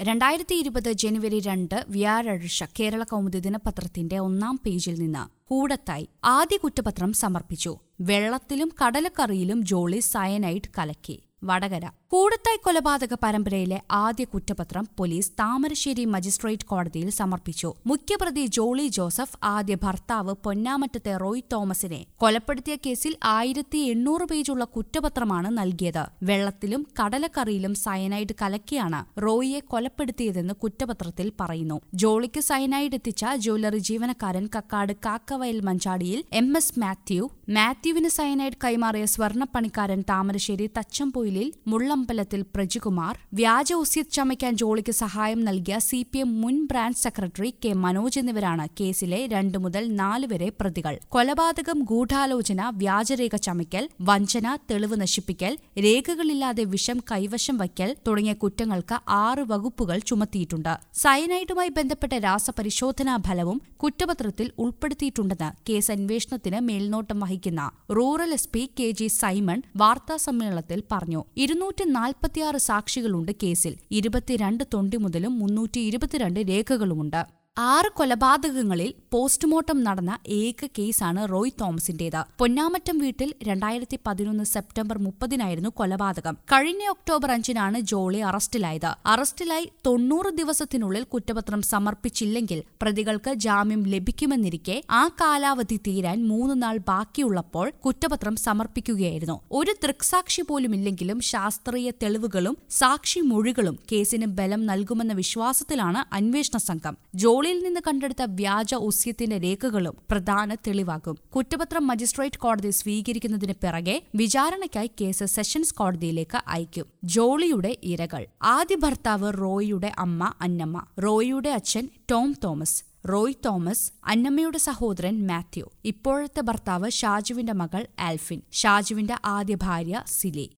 രണ്ടായിരത്തി ഇരുപത് ജനുവരി രണ്ട് വ്യാഴാഴ്ച കേരള കൗമുദി ദിനപത്രത്തിന്റെ ഒന്നാം പേജിൽ നിന്ന് കൂടത്തായി ആദ്യ കുറ്റപത്രം സമർപ്പിച്ചു വെള്ളത്തിലും കടലക്കറിയിലും ജോളി സയനൈഡ് കലക്കി വടകര കൂടത്തായി കൊലപാതക പരമ്പരയിലെ ആദ്യ കുറ്റപത്രം പോലീസ് താമരശ്ശേരി മജിസ്ട്രേറ്റ് കോടതിയിൽ സമർപ്പിച്ചു മുഖ്യപ്രതി ജോളി ജോസഫ് ആദ്യ ഭർത്താവ് പൊന്നാമറ്റത്തെ റോയ് തോമസിനെ കൊലപ്പെടുത്തിയ കേസിൽ ആയിരത്തി എണ്ണൂറ് പേജുള്ള കുറ്റപത്രമാണ് നൽകിയത് വെള്ളത്തിലും കടലക്കറിയിലും സയനൈഡ് കലക്കിയാണ് റോയിയെ കൊലപ്പെടുത്തിയതെന്ന് കുറ്റപത്രത്തിൽ പറയുന്നു ജോളിക്ക് സയനൈഡ് എത്തിച്ച ജ്വല്ലറി ജീവനക്കാരൻ കക്കാട് കാക്കവയൽ മഞ്ചാടിയിൽ എം എസ് മാത്യു മാത്യുവിന് സയനൈഡ് കൈമാറിയ സ്വർണ്ണപ്പണിക്കാരൻ താമരശ്ശേരി തച്ചംപൊയിലിൽ മുള്ളമ്പലത്തിൽ പ്രജികുമാർ വ്യാജ ഉസ്യത്ത് ചമയ്ക്കാൻ ജോളിക്ക് സഹായം നൽകിയ സി പി എം മുൻ ബ്രാഞ്ച് സെക്രട്ടറി കെ മനോജ് എന്നിവരാണ് കേസിലെ രണ്ടു മുതൽ നാല് വരെ പ്രതികൾ കൊലപാതകം ഗൂഢാലോചന വ്യാജരേഖ ചമയ്ക്കൽ വഞ്ചന തെളിവ് നശിപ്പിക്കൽ രേഖകളില്ലാതെ വിഷം കൈവശം വയ്ക്കൽ തുടങ്ങിയ കുറ്റങ്ങൾക്ക് ആറ് വകുപ്പുകൾ ചുമത്തിയിട്ടുണ്ട് സയനൈഡുമായി ബന്ധപ്പെട്ട രാസപരിശോധനാ ഫലവും കുറ്റപത്രത്തിൽ ഉൾപ്പെടുത്തിയിട്ടുണ്ടെന്ന് കേസ് അന്വേഷണത്തിന് മേൽനോട്ടം വഹിക്കുന്ന rural S P K G Simon വാർത്താ സമ്മേളനത്തിൽ പറഞ്ഞു ഇരുന്നൂറ്റി നാൽപ്പത്തിയാറ് സാക്ഷികളുണ്ട് കേസിൽ ഇരുപത്തിരണ്ട് തൊണ്ടി മുതലും മുന്നൂറ്റി ഇരുപത്തിരണ്ട് രേഖകളുമുണ്ട് ആറ് കൊലപാതകങ്ങളിൽ പോസ്റ്റ്മോർട്ടം നടന്ന ഏക കേസാണ് റോയ് തോമസിന്റേത് പൊന്നാമറ്റം വീട്ടിൽ രണ്ടായിരത്തി പതിനൊന്ന് സെപ്റ്റംബർ മുപ്പതിനായിരുന്നു കൊലപാതകം കഴിഞ്ഞ ഒക്ടോബർ അഞ്ചിനാണ് ജോളി അറസ്റ്റിലായത് അറസ്റ്റിലായി തൊണ്ണൂറ് ദിവസത്തിനുള്ളിൽ കുറ്റപത്രം സമർപ്പിച്ചില്ലെങ്കിൽ പ്രതികൾക്ക് ജാമ്യം ലഭിക്കുമെന്നിരിക്കെ ആ കാലാവധി തീരാൻ മൂന്ന് നാൾ ബാക്കിയുള്ളപ്പോൾ കുറ്റപത്രം സമർപ്പിക്കുകയായിരുന്നു ഒരു ദൃക്സാക്ഷി പോലുമില്ലെങ്കിലും ശാസ്ത്രീയ തെളിവുകളും സാക്ഷി മൊഴികളും കേസിന് ബലം നൽകുമെന്ന വിശ്വാസത്തിലാണ് അന്വേഷണ സംഘം ജോളിയിൽ നിന്ന് കണ്ടെടുത്ത വ്യാജ ഉസ്യത്തിന്റെ രേഖകളും പ്രധാന തെളിവാകും കുറ്റപത്രം മജിസ്ട്രേറ്റ് കോടതി സ്വീകരിക്കുന്നതിന് പിറകെ വിചാരണയ്ക്കായി കേസ് സെഷൻസ് കോടതിയിലേക്ക് അയക്കും ജോളിയുടെ ഇരകൾ ആദ്യ ഭർത്താവ് റോയിയുടെ അമ്മ അന്നമ്മ റോയിയുടെ അച്ഛൻ ടോം തോമസ് റോയ് തോമസ് അന്നമ്മയുടെ സഹോദരൻ മാത്യു ഇപ്പോഴത്തെ ഭർത്താവ് ഷാജുവിന്റെ മകൾ ആൽഫിൻ ഷാജുവിന്റെ ആദ്യ ഭാര്യ സിലി